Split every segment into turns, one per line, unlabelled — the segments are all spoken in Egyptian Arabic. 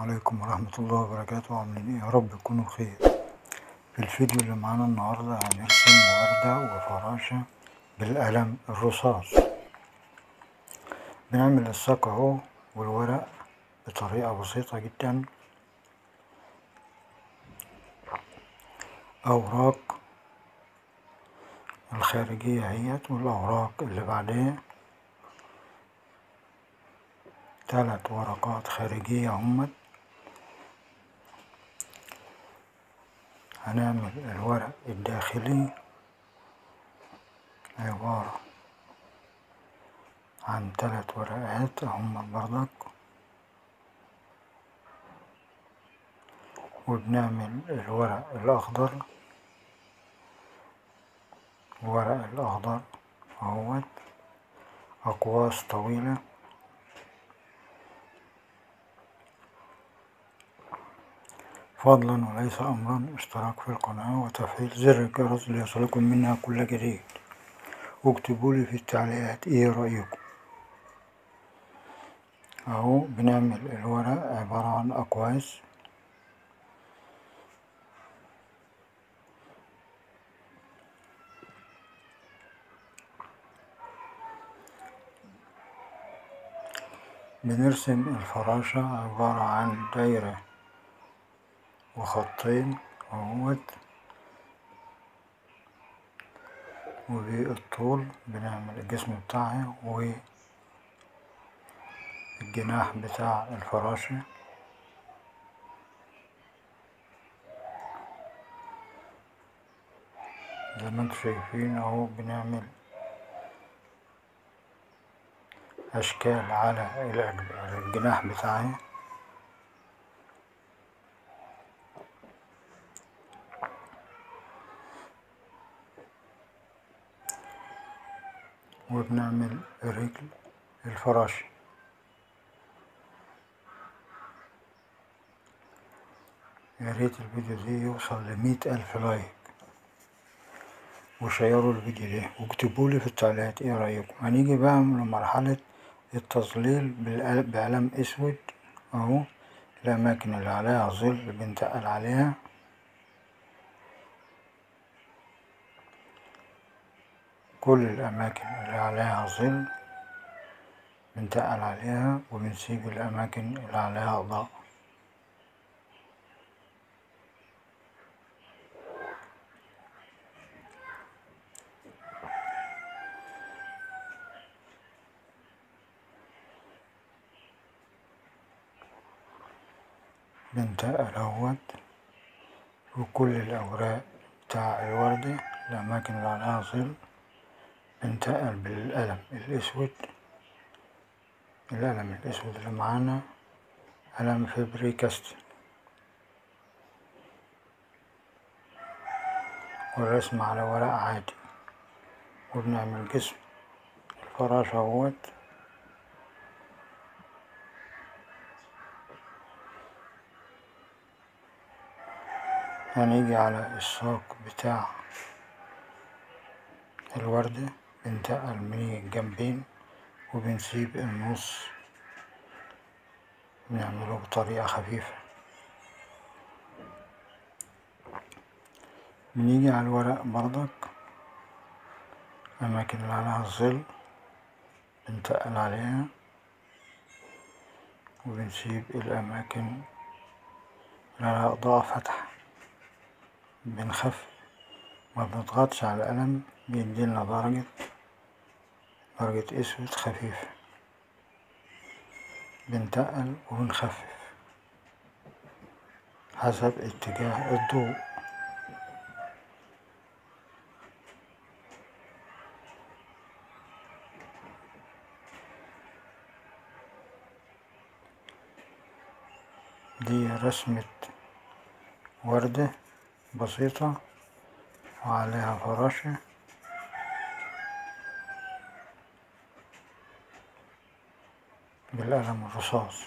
عليكم ورحمة الله وبركاته عاملين ايه يا رب تكونوا بخير في الفيديو اللي معانا النهاردة هنرسم وردة وفراشة بالقلم الرصاص بنعمل الساق اهو والورق بطريقة بسيطة جدا أوراق الخارجية اهيت والأوراق اللي بعدها تلات ورقات خارجية همت هنعمل الورق الداخلي عبارة عن تلات ورقات هم برضك وبنعمل الورق الأخضر الورق الأخضر اهوت أقواس طويلة فضلا وليس أمرا اشتراك في القناة وتفعيل زر الجرس ليصلكم منها كل جديد واكتبولي في التعليقات ايه رأيكم اهو بنعمل الورق عبارة عن أقواس بنرسم الفراشة عبارة عن دايرة وخطين اهوت وبالطول بنعمل الجسم بتاعها والجناح بتاع الفراشة زي ما انتوا شايفين اهو بنعمل اشكال على الجناح بتاعها وبنعمل رجل الفراشة ياريت الفيديو ده يوصل لمية ألف لايك وشيروا الفيديو ده واكتبولي في التعليقات ايه رأيكم هنيجي بقى لمرحلة التظليل بقلم اسود اهو الأماكن اللي عليها ظل بنتقل عليها كل الأماكن اللي عليها ظل بنتقل عليها وبنسيب الأماكن اللي عليها ضوء بنتقل اهوت وكل الأوراق بتاع الوردة الأماكن اللي عليها ظل بنتقل بالقلم الأسود القلم الأسود اللي معانا قلم فبري كاستل والرسم على ورق عادي وبنعمل جسم الفراشة اهوت هنيجي على الساق بتاع الوردة بنتقل من الجنبين وبنسيب النص بنعمله بطريقة خفيفة بنيجي على الورق برضك الأماكن اللي عليها الظل بنتقل عليها وبنسيب الأماكن اللي عليها إضاءة فاتحة بنخفف ما بنضغطش على القلم بيديلنا درجة درجة اسود خفيفة بنتقل وبنخفف حسب اتجاه الضوء دي رسمة وردة بسيطة وعليها فراشة بالقلم الرصاص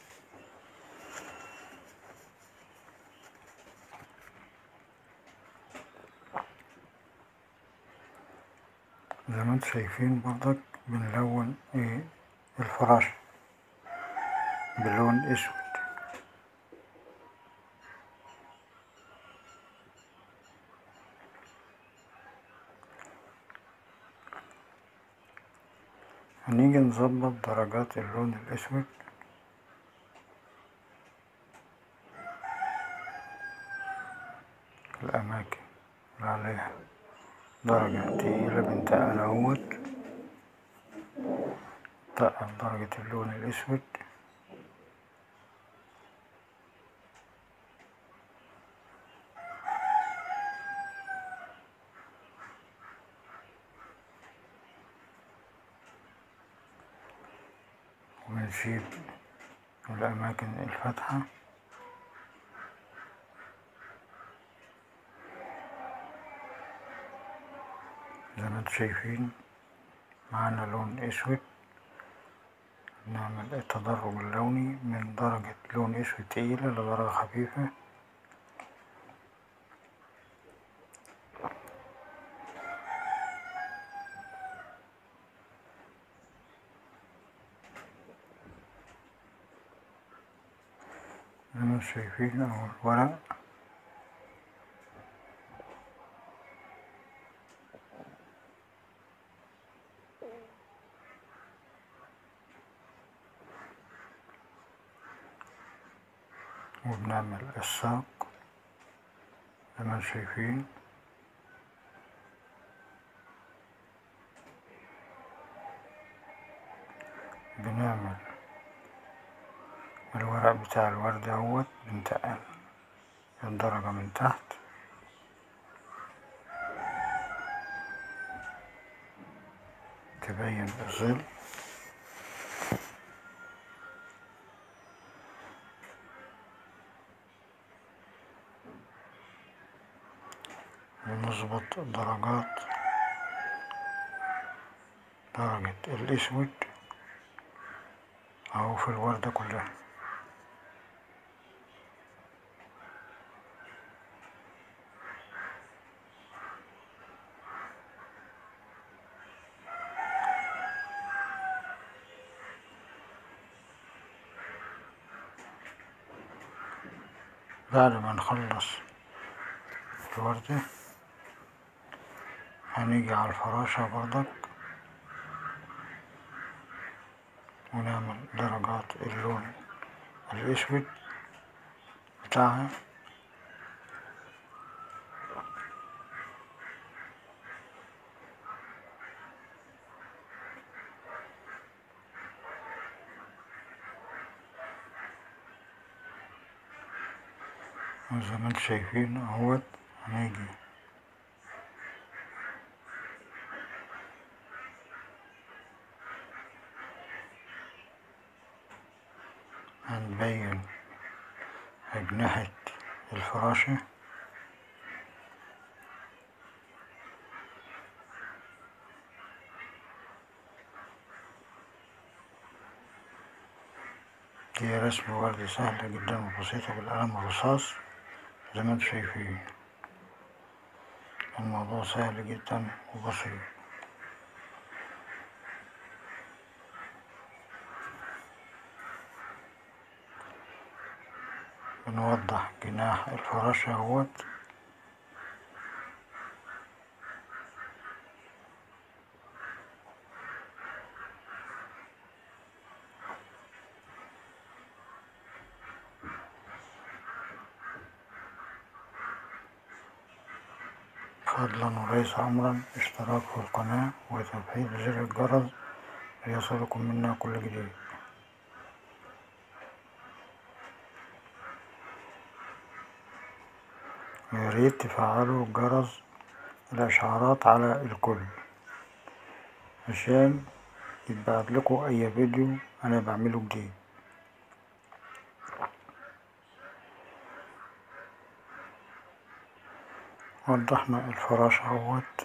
زي ما انتم شايفين برضك بنلون ايه الفراشة بلون اسود هنيجي نظبط درجات اللون الأسود الأماكن اللي عليها درجة تقيلة بنتقل اهوت تقل درجة اللون الأسود ونسيب الأماكن الفاتحة زي ما انتم شايفين معانا لون اسود نعمل التدرج اللوني من درجة لون اسود تقيلة لدرجة خفيفة زي ما شايفين اهو الورق وبنعمل الساق زي ما شايفين بنعمل الورق بتاع الورد اهوت بنتقل الدرجة من تحت تبين الظل ونظبط درجات درجة الأسود أهو في الوردة كلها بعد ما نخلص الوردة هنيجي على الفراشة برضك ونعمل درجات اللون الأسود بتاعها وزي ما انتم شايفين اهوت هنيجي هنبين أجنحة الفراشة دي رسم وردي سهلة جدا وبسيطة بالقلم الرصاص زي ما انتم شايفين الموضوع سهل جدا وبسيط بنوضح جناح الفراشة اهوت فضلا وليس أمرا اشتراك في القناة وتفعيل زر الجرس ليصلكم منا كل جديد وياريت تفعلوا جرس الإشعارات على الكل عشان يتبعت لكم أي فيديو أنا بعمله جديد وضحنا الفراشة اهوت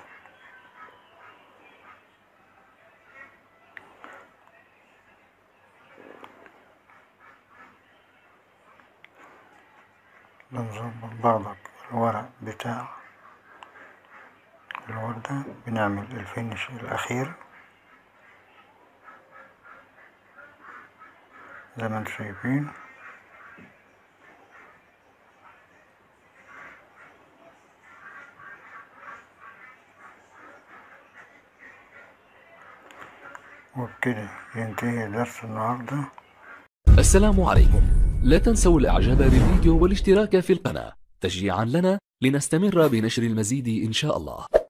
بنظبط برضك الورق بتاع الوردة بنعمل الفينش الأخير زي ما انتم شايفين وبكده ينتهي درس النهاردة
السلام عليكم لا تنسوا الاعجاب بالفيديو والاشتراك في القناة تشجيعا لنا لنستمر بنشر المزيد ان شاء الله